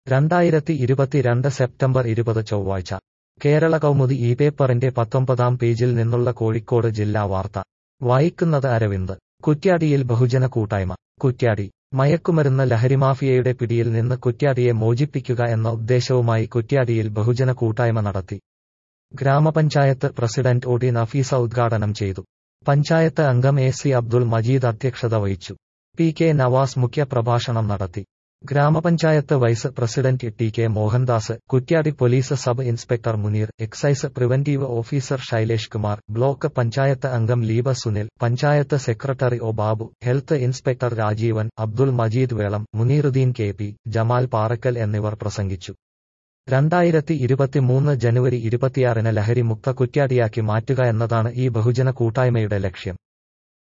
രണ്ടായിരത്തി ഇരുപത്തിരണ്ട് സെപ്റ്റംബർ ഇരുപത് ചൊവ്വാഴ്ച കേരള കൗമുദി ഈ പേപ്പറിന്റെ പത്തൊമ്പതാം പേജിൽ നിന്നുള്ള കോഴിക്കോട് ജില്ലാ വാർത്ത വായിക്കുന്നത് അരവിന്ദ് കുറ്റ്യാടിയിൽ ബഹുജന കൂട്ടായ്മ കുറ്റ്യാടി മയക്കുമരുന്ന് ലഹരിമാഫിയയുടെ പിടിയിൽ നിന്ന് കുറ്റ്യാടിയെ മോചിപ്പിക്കുക എന്ന ഉദ്ദേശവുമായി കുറ്റ്യാടിയിൽ ബഹുജന കൂട്ടായ്മ നടത്തി ഗ്രാമപഞ്ചായത്ത് പ്രസിഡന്റ് ഒ ടി നഫീസ ഉദ്ഘാടനം ചെയ്തു പഞ്ചായത്ത് അംഗം എ സി അബ്ദുൾ മജീദ് അധ്യക്ഷത വഹിച്ചു പി കെ നവാസ് മുഖ്യ പ്രഭാഷണം നടത്തി ഗ്രാമപഞ്ചായത്ത് vice president T K Mohandas Kuttiady police sub inspector Muneer excise preventive officer Shailesh Kumar block panchayat അംഗം Leeba Sunil panchayat secretary O Babu health inspector Rajeevan Abdul Majeed Velam Muneeruddin K P Jamal Parakkal എന്നിവർ പ്രസംഗിച്ചു രണ്ടായിരത്തി ഇരുപത്തിമൂന്ന് ജനുവരി ഇരുപത്തിയാറിന് ലഹരി മുക്ത കുറ്റ്യാടിയാക്കി മാറ്റുക എന്നതാണ് ഈ ബഹുജന കൂട്ടായ്മയുടെ ലക്ഷ്യം